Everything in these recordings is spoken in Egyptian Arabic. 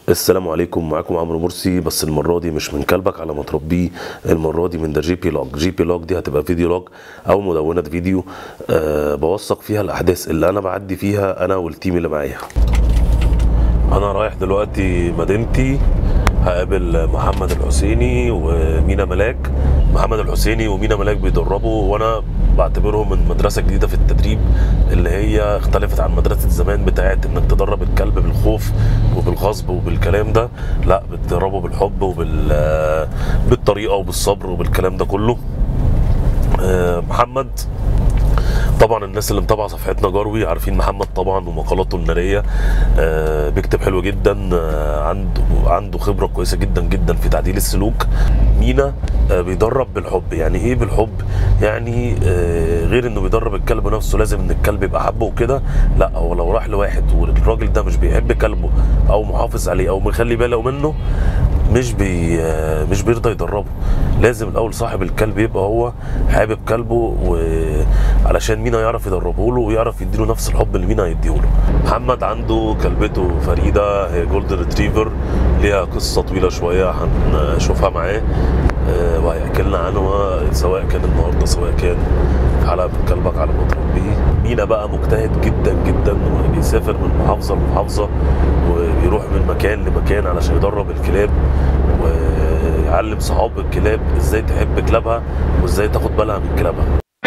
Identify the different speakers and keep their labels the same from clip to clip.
Speaker 1: السلام عليكم معاكم عمرو مرسي بس المره دي مش من كلبك على ما تربيه المره دي من ده جي بي لوج جي بي لوج دي هتبقى فيديو لوج او مدونه فيديو أه بوثق فيها الاحداث اللي انا بعدي فيها انا والتيم اللي معايا انا رايح دلوقتي مدينتي هقابل محمد الحسيني ومينا ملاك محمد الحسيني ومينا ملاك بيدربوا وانا بعتبرهم من مدرسه جديده في التدريب اللي هي اختلفت عن مدرسه زمان بتاعت انك تدرب الكلب بالخوف وبالغصب وبالكلام ده لا بتدربه بالحب وبال بالطريقه وبالصبر وبالكلام ده كله آه، محمد طبعا الناس اللي متابعه صفحتنا جروي عارفين محمد طبعا ومقالاته الناريه آه بيكتب حلو جدا آه عنده عنده خبره كويسه جدا جدا في تعديل السلوك مينا آه بيدرب بالحب يعني ايه بالحب يعني آه غير انه بيدرب الكلب نفسه لازم ان الكلب يبقى حبه وكده لا هو لو راح لواحد والراجل ده مش بيحب كلبه او محافظ عليه او مخلي باله منه مش بي مش بيرضى يدربه لازم الاول صاحب الكلب يبقى هو حابب كلبه وعلشان مينا يعرف يدربه له ويعرف يديله نفس الحب اللي مينا هيديه له محمد عنده كلبته فريده هي جولد ريتريفر ليها قصه طويله شويه هنشوفها معاه آه، وهيحكي لنا عنها سواء كان النهارده سواء كان في حلقه من كلبك على ما تربيه مينا بقى مجتهد جدا جدا وبيسافر من محافظه لمحافظه وبيروح من مكان لمكان علشان يدرب الكلاب ويعلم صحاب الكلاب ازاي تحب كلابها وازاي تاخد بالها من كلابها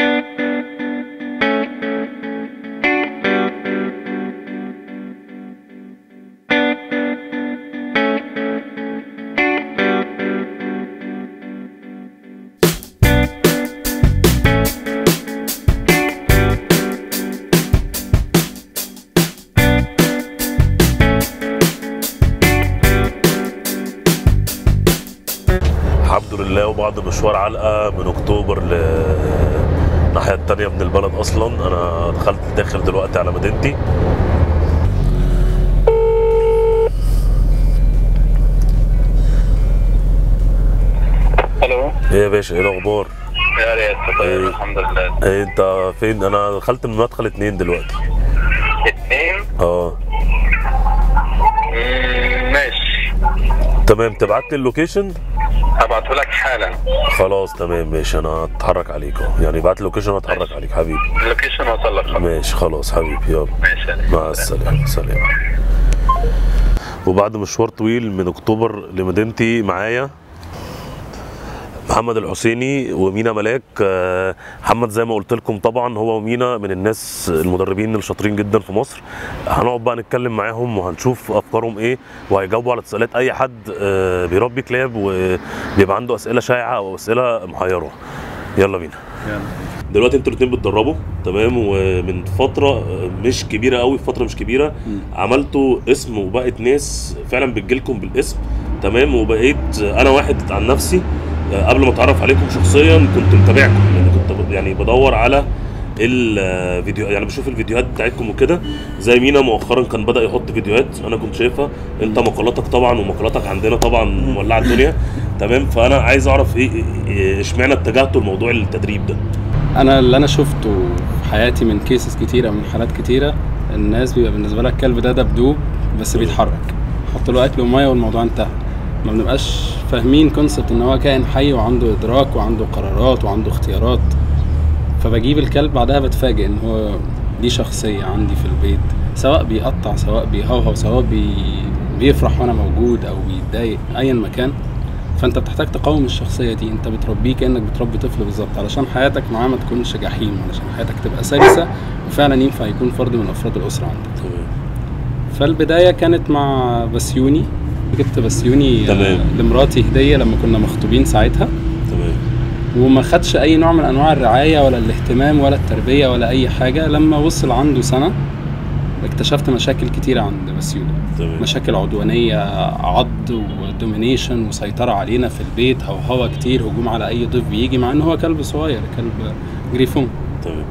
Speaker 1: الحمد لله وبعد مشوار علقه من اكتوبر ل الناحيه التانية من البلد اصلا انا دخلت داخل دلوقتي على مدينتي
Speaker 2: الو
Speaker 1: ايه يا باشا ايه الاخبار
Speaker 2: يا ريت طيب
Speaker 1: إيه.
Speaker 2: الحمد لله
Speaker 1: ايه انت فين انا دخلت من مدخل اتنين دلوقتي
Speaker 2: اتنين
Speaker 1: اه
Speaker 2: مم، ماشي
Speaker 1: تمام تبعت لي اللوكيشن
Speaker 2: هبعته لك حالا
Speaker 1: خلاص تمام ماشي انا هتحرك عليك اهو يعني بعت اللوكيشن وهتحرك عليك حبيبي
Speaker 2: اللوكيشن وصل لك خلاص
Speaker 1: ماشي خلاص حبيبي يلا
Speaker 2: ماشي يا ريت.
Speaker 1: مع السلامة سلام وبعد مشوار طويل من اكتوبر لمدينتي معايا محمد الحسيني ومينا ملاك آه، محمد زي ما قلت لكم طبعا هو ومينا من الناس المدربين الشاطرين جدا في مصر هنقعد بقى نتكلم معاهم وهنشوف افكارهم ايه وهيجاوبوا على تساؤلات اي حد آه، بيربي كلاب وبيبقى عنده اسئله شائعه او اسئله محيره يلا بينا دلوقتي انتوا الاثنين بتدربوا تمام ومن فتره مش كبيره قوي فتره مش كبيره عملتوا اسم وبقت ناس فعلا بتجيلكم بالاسم تمام وبقيت انا واحد عن نفسي قبل ما اتعرف عليكم شخصيا كنت متابعكم يعني كنت ب- يعني بدور على الفيديو يعني بشوف الفيديوهات بتاعتكم وكده زي مينا مؤخرا كان بدا يحط فيديوهات انا كنت شايفها انت مقالاتك طبعا ومقالاتك عندنا طبعا مولعه الدنيا تمام فانا عايز اعرف ايه إيه- إيه- اشمعنى اتجهتوا لموضوع التدريب ده
Speaker 3: انا اللي انا شفته في حياتي من كيسز كتيره من حالات كتيره الناس بيبقى بالنسبه لها الكلب ده دبدوب بس بيتحرك حط له اكل وميه والموضوع انتهى ما بنبقاش فاهمين كونسبت ان هو كائن حي وعنده ادراك وعنده قرارات وعنده اختيارات فبجيب الكلب بعدها بتفاجئ ان هو ليه شخصيه عندي في البيت سواء بيقطع سواء بيهوهو سواء بي... بيفرح وانا موجود او بيتضايق ايا مكان فانت بتحتاج تقاوم الشخصيه دي انت بتربيه كانك بتربي طفل بالظبط علشان حياتك معاه ما تكونش جحيم علشان حياتك تبقى سلسه وفعلا ينفع يكون فرد من افراد الاسره عندك
Speaker 1: تمام
Speaker 3: فالبدايه كانت مع بسيوني جبت بسيوني
Speaker 1: تمام.
Speaker 3: آه، لمراتي هديه لما كنا مخطوبين ساعتها
Speaker 1: تمام
Speaker 3: وما خدش اي نوع من انواع الرعايه ولا الاهتمام ولا التربيه ولا اي حاجه لما وصل عنده سنه اكتشفت مشاكل كتيره عند بسيوني
Speaker 1: تمام
Speaker 3: مشاكل عدوانيه عض ودومينيشن وسيطره علينا في البيت هوهوه كتير هجوم على اي ضيف بيجي مع ان هو كلب صغير كلب جريفون
Speaker 1: تمام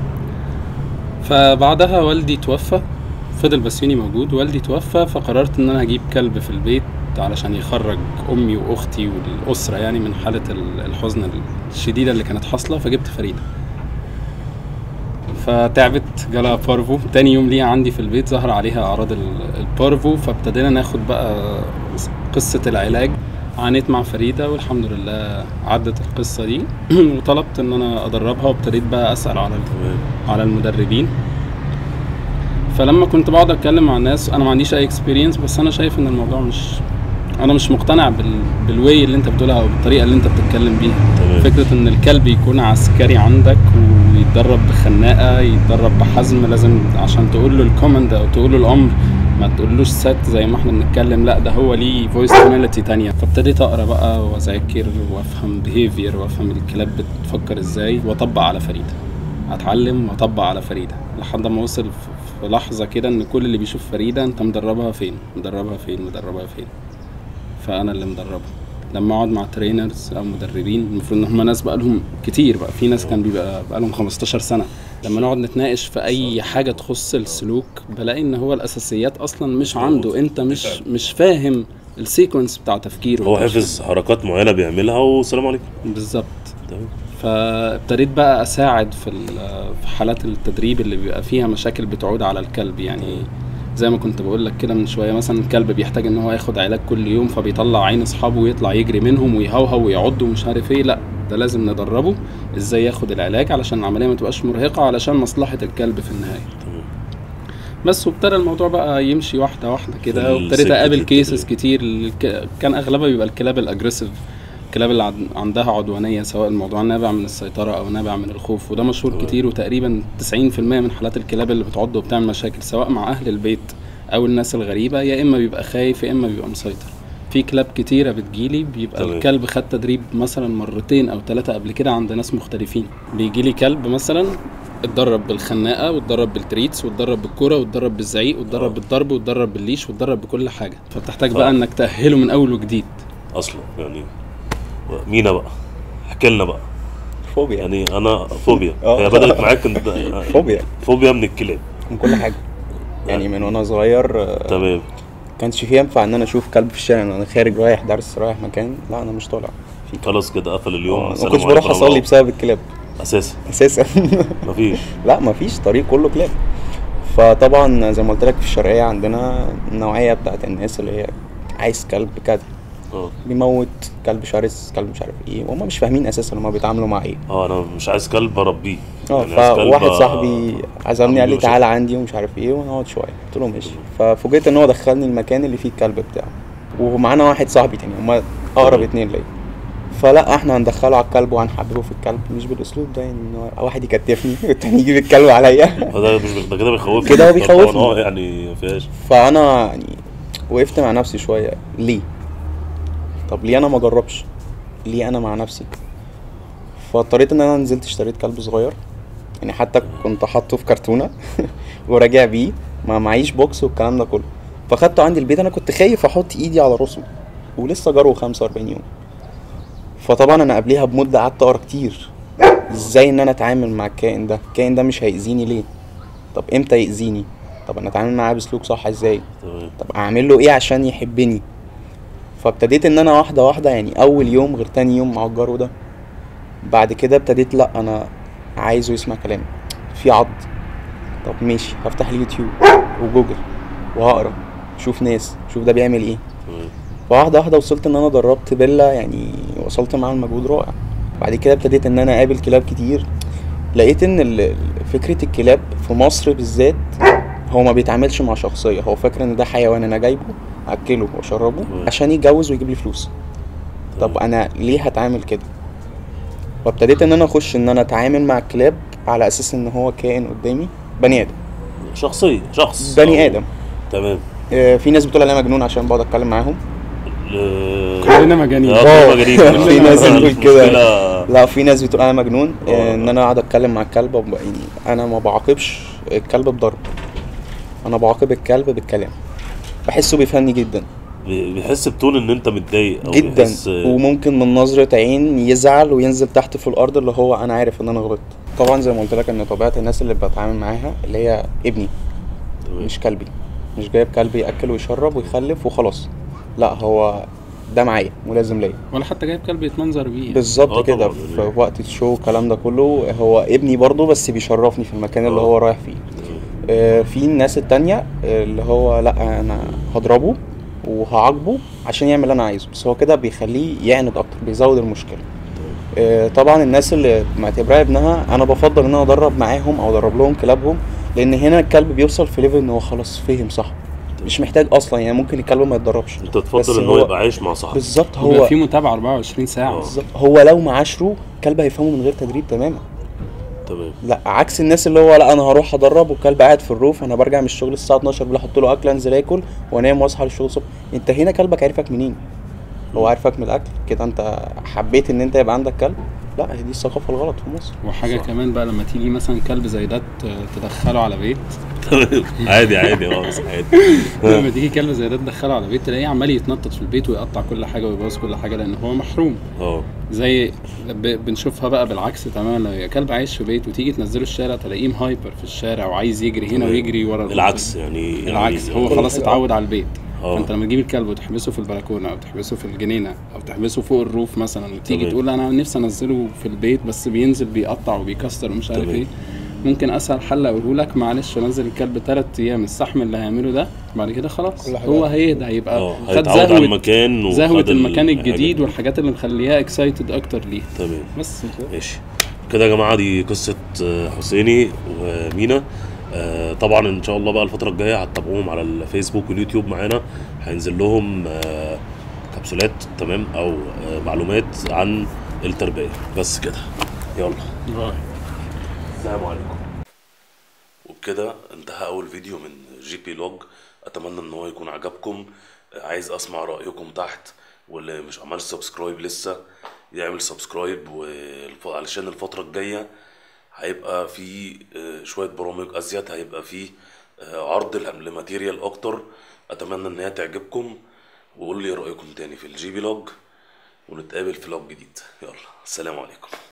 Speaker 3: فبعدها والدي توفى فضل بسيوني موجود والدي توفى فقررت ان انا هجيب كلب في البيت علشان يخرج امي واختي والاسره يعني من حاله ال- الحزن الشديده اللي كانت حاصله فجبت فريده فتعبت جالها بارفو تاني يوم ليها عندي في البيت ظهر عليها اعراض ال- البارفو فابتدينا ناخد بقى قصه العلاج عانيت مع فريده والحمد لله عدت القصه دي وطلبت ان انا ادربها وابتديت بقى اسال على
Speaker 1: تمام
Speaker 3: على المدربين فلما كنت بقعد اتكلم مع الناس انا ما عنديش اي اكسبيرينس بس انا شايف ان الموضوع مش انا مش مقتنع بال... بالواي اللي انت بتقولها او بالطريقه اللي انت بتتكلم بيها
Speaker 1: تمام.
Speaker 3: فكره ان الكلب يكون عسكري عندك ويتدرب بخناقه يتدرب بحزم لازم عشان تقول له الكوماند او تقول له الامر ما تقولوش سات زي ما احنا بنتكلم لا ده هو ليه فويس توناليتي تانية فابتديت اقرا بقى واذاكر وافهم بيهيفير وافهم الكلاب بتفكر ازاي واطبق على فريده اتعلم واطبق على فريده لحد ما وصل في- في لحظه كده ان كل اللي بيشوف فريده انت مدربها فين مدربها فين مدربها فين فانا اللي مدربها لما اقعد مع ترينرز او مدربين المفروض ان هم ناس بقالهم كتير بقى في ناس كان بيبقى بقالهم 15 سنه لما نقعد نتناقش في اي حاجه تخص السلوك بلاقي ان هو الاساسيات اصلا مش عنده انت مش مش فاهم السيكونس بتاع تفكيره
Speaker 1: هو حافظ حركات معينه بيعملها والسلام عليكم
Speaker 3: بالظبط
Speaker 1: تمام
Speaker 3: فابتديت بقى اساعد في ال- في حالات التدريب اللي بيبقى فيها مشاكل بتعود على الكلب يعني زي ما كنت بقول لك كده من شويه مثلا الكلب بيحتاج ان هو ياخد علاج كل يوم فبيطلع عين اصحابه ويطلع يجري منهم ويهوهو ويعض ومش عارف ايه لا ده لازم ندربه ازاي ياخد العلاج علشان العمليه ما تبقاش مرهقه علشان مصلحه الكلب في النهايه
Speaker 1: تمام
Speaker 3: بس وابتدى الموضوع بقى يمشي واحده واحده
Speaker 1: في
Speaker 3: كده وابتديت
Speaker 1: السكة
Speaker 3: اقابل
Speaker 1: دي
Speaker 3: كيسز
Speaker 1: بتبقى
Speaker 3: كتير الك- كان اغلبها بيبقى الكلاب الاجريسيف الكلاب اللي عن- عندها عدوانيه سواء الموضوع نابع من السيطره او نابع من الخوف وده مشهور
Speaker 1: تمام.
Speaker 3: كتير وتقريبا 90% من حالات الكلاب اللي بتعض وبتعمل مشاكل سواء مع اهل البيت او الناس الغريبه يا اما بيبقى خايف يا اما بيبقى مسيطر في كلاب كتيرة بتجيلي بيبقى
Speaker 1: تمام.
Speaker 3: الكلب خد تدريب مثلا مرتين او ثلاثة قبل كده عند ناس مختلفين بيجيلي كلب مثلا اتدرب بالخناقه واتدرب بالتريتس واتدرب بالكوره واتدرب بالزعيق واتدرب
Speaker 1: آه.
Speaker 3: بالضرب واتدرب بالليش واتدرب بكل حاجه فبتحتاج
Speaker 1: آه.
Speaker 3: بقى انك تاهله من اول وجديد
Speaker 1: اصلا يعني مينا بقى احكي لنا بقى
Speaker 4: فوبيا
Speaker 1: يعني انا فوبيا
Speaker 4: آه.
Speaker 1: هي بدات معاك انت
Speaker 4: فوبيا
Speaker 1: فوبيا من الكلاب
Speaker 4: من كل حاجه يعني من وانا صغير آه،
Speaker 1: تمام
Speaker 4: كانش فيه ينفع ان انا اشوف كلب في الشارع انا خارج رايح درس رايح مكان لا انا مش طالع في كلب.
Speaker 1: خلاص كده قفل اليوم
Speaker 4: آه، ما
Speaker 1: السلام
Speaker 4: كنتش
Speaker 1: عليكم
Speaker 4: بروح
Speaker 1: ورحمة
Speaker 4: اصلي
Speaker 1: الله.
Speaker 4: بسبب الكلاب
Speaker 1: اساسا
Speaker 4: اساسا
Speaker 1: مفيش
Speaker 4: لا مفيش طريق كله كلاب فطبعا زي ما قلت لك في الشرقيه عندنا النوعيه بتاعت الناس اللي هي عايز كلب كده
Speaker 1: اه
Speaker 4: بيموت كلب شرس كلب مش عارف ايه وهم مش فاهمين اساسا هما بيتعاملوا مع ايه
Speaker 1: اه انا مش عايز كلب اربيه
Speaker 4: اه
Speaker 1: يعني عايز كلب
Speaker 4: فواحد
Speaker 1: أ-
Speaker 4: صاحبي عزمني قال لي
Speaker 1: أعمل له
Speaker 4: تعالى عندي ومش عارف ايه ونقعد شويه قلت له ماشي ففوجئت ان هو دخلني المكان اللي فيه الكلب بتاعه ومعانا واحد صاحبي تاني هما اقرب
Speaker 1: تمام.
Speaker 4: اتنين ليا فلا احنا هندخله على الكلب وهنحببه في الكلب مش بالاسلوب ده ان هو واحد يكتفني والتاني يجيب الكلب عليا
Speaker 1: فده مش ده كده بيخوفني
Speaker 4: كده هو
Speaker 1: طبعاً
Speaker 4: بيخوفني.
Speaker 1: اه يعني ما فيهاش
Speaker 4: فانا يعني وقفت مع نفسي شويه ليه طب ليه انا ما اجربش ليه انا مع نفسي فاضطريت ان انا نزلت اشتريت كلب صغير يعني حتى كنت حاطه في كرتونه وراجع بيه ما معيش بوكس والكلام ده كله فاخدته عندي البيت انا كنت خايف احط ايدي على راسه ولسه جاره 45 يوم فطبعا انا قبليها بمده قعدت اقرا كتير ازاي ان انا اتعامل مع الكائن ده الكائن ده مش هيأذيني ليه طب امتى يأذيني طب انا اتعامل معاه بسلوك صح ازاي
Speaker 1: تمام
Speaker 4: طب اعمل له ايه عشان يحبني فابتديت ان انا واحده واحده يعني اول يوم غير تاني يوم مع الجرو ده بعد كده ابتديت لا انا عايزه يسمع كلامي في عض طب ماشي هفتح اليوتيوب وجوجل وهقرا شوف ناس شوف ده بيعمل ايه
Speaker 1: تمام
Speaker 4: فواحده واحده وصلت ان انا دربت بيلا يعني وصلت معاه لمجهود رائع بعد كده ابتديت ان انا اقابل كلاب كتير لقيت ان ال- ال- فكره الكلاب في مصر بالذات هو ما بيتعاملش مع شخصيه هو فاكر ان ده حيوان انا جايبه اكله واشربه
Speaker 1: مم.
Speaker 4: عشان يتجوز ويجيب لي فلوس طب انا ليه هتعامل كده فابتديت ان انا اخش ان انا اتعامل مع الكلاب على اساس ان هو كائن قدامي بني ادم
Speaker 1: شخصيه شخص
Speaker 4: بني
Speaker 1: أو-
Speaker 4: ادم
Speaker 1: تمام
Speaker 4: آه، في ناس بتقول عليا مجنون عشان بقعد اتكلم معاهم
Speaker 1: ل-
Speaker 3: كلنا مجانين
Speaker 1: اه
Speaker 4: آه.
Speaker 1: كلنا مجانين.
Speaker 4: في ناس بتقول كده.
Speaker 1: المشكلة-
Speaker 4: لا في ناس بتقول انا مجنون
Speaker 1: آه.
Speaker 4: آه، ان انا اقعد اتكلم مع الكلب وب- يعني انا ما بعاقبش الكلب بضرب انا بعاقب الكلب بالكلام بحسه بيفهمني جدا
Speaker 1: بي- بيحس بتون ان انت متضايق او
Speaker 4: جدا
Speaker 1: بيحس
Speaker 4: وممكن من نظرة عين يزعل وينزل تحت في الارض اللي هو انا عارف ان انا غلطت طبعا زي ما قلت لك ان طبيعة الناس اللي بتعامل معاها اللي هي ابني
Speaker 1: تمام.
Speaker 4: مش كلبي مش جايب كلب ياكل ويشرب ويخلف وخلاص لا هو ده معايا ملازم ليا
Speaker 3: ولا حتى جايب كلب يتمنظر بيه
Speaker 1: آه
Speaker 4: بالظبط كده
Speaker 1: طبعاً.
Speaker 4: في وقت الشو الكلام ده كله هو ابني برضه بس بيشرفني في المكان اللي
Speaker 1: آه.
Speaker 4: هو رايح فيه آه، في الناس التانية آه، اللي هو لا انا هضربه وهعاقبه عشان يعمل اللي انا عايزه بس هو كده بيخليه يعند اكتر بيزود المشكله آه، طبعا الناس اللي معتبراها ابنها انا بفضل ان انا ادرب معاهم او ادرب لهم كلابهم لان هنا الكلب بيوصل في ليفل ان هو خلاص فهم صح مش محتاج اصلا يعني ممكن الكلب ما يتدربش
Speaker 1: انت
Speaker 4: بس
Speaker 1: تفضل ان هو يبقى عايش مع صاحبه
Speaker 4: بالظبط
Speaker 3: هو
Speaker 4: هو
Speaker 3: في متابعه 24 ساعه
Speaker 4: بالظبط هو لو معاشره الكلب هيفهمه من غير تدريب تماما
Speaker 1: تمام
Speaker 4: لا عكس الناس اللي هو لا انا هروح ادرب والكلب قاعد في الروف انا برجع من الشغل الساعه 12 بالليل احط له اكل انزل اكل وانام واصحى للشغل الصبح انت هنا كلبك عارفك منين هو عارفك من الاكل كده انت حبيت ان انت يبقى عندك كلب لا هي دي الثقافه الغلط في مصر
Speaker 3: وحاجه
Speaker 1: صح.
Speaker 3: كمان بقى لما تيجي مثلا كلب زي ده ت- تدخله على بيت
Speaker 1: عادي عادي خلاص عادي
Speaker 3: لما تيجي كلب زي ده تدخله على بيت تلاقيه عمال يتنطط في البيت ويقطع كل حاجه ويبوظ كل حاجه لان هو محروم
Speaker 1: اه
Speaker 3: زي ب- بنشوفها بقى بالعكس تماما لو يا كلب عايش في بيت وتيجي تنزله الشارع تلاقيه مهايبر في الشارع وعايز يجري هنا
Speaker 1: تمام.
Speaker 3: ويجري ورا الروف.
Speaker 1: العكس يعني يعني-
Speaker 3: العكس هو
Speaker 4: كل
Speaker 3: خلاص
Speaker 4: حاجة.
Speaker 3: اتعود على البيت
Speaker 1: اه.
Speaker 3: فانت لما تجيب الكلب وتحبسه في البلكونه او تحبسه في الجنينه او تحبسه فوق الروف مثلا وتيجي
Speaker 1: تمام.
Speaker 3: تقول انا نفسي انزله في البيت بس بينزل بيقطع وبيكسر ومش عارف
Speaker 1: تمام.
Speaker 3: ايه ممكن اسهل حل اقوله لك معلش نزل الكلب ثلاث ايام السحم اللي هيعمله ده بعد كده خلاص
Speaker 4: كل حاجة
Speaker 3: هو هيهدى هيبقى
Speaker 1: اه
Speaker 3: خد
Speaker 1: هيتعود على
Speaker 3: زهوه
Speaker 1: المكان وخد
Speaker 3: زهوه
Speaker 1: ال-
Speaker 3: المكان
Speaker 1: الحاجة
Speaker 3: الجديد
Speaker 1: دي.
Speaker 3: والحاجات اللي مخليها اكسايتد اكتر ليه
Speaker 1: تمام
Speaker 3: بس
Speaker 1: ماشي كده يا جماعه دي قصه آه، حسيني ومينا آه، طبعا ان شاء الله بقى الفتره الجايه هتتابعوهم على الفيسبوك واليوتيوب معانا هينزل لهم آه، كبسولات تمام او آه، معلومات عن التربيه بس كده يلا السلام عليكم وبكده انتهى اول فيديو من جي بي لوج اتمنى ان هو يكون عجبكم عايز اسمع رايكم تحت واللي مش عمل سبسكرايب لسه يعمل سبسكرايب والف- علشان الفتره الجايه هيبقى في آه، شويه برامج ازيد هيبقى في آه، عرض لم- لماتيريال اكتر اتمنى ان هي تعجبكم وقولوا لي رايكم تاني في الجي بي لوج ونتقابل في لوج جديد يلا السلام عليكم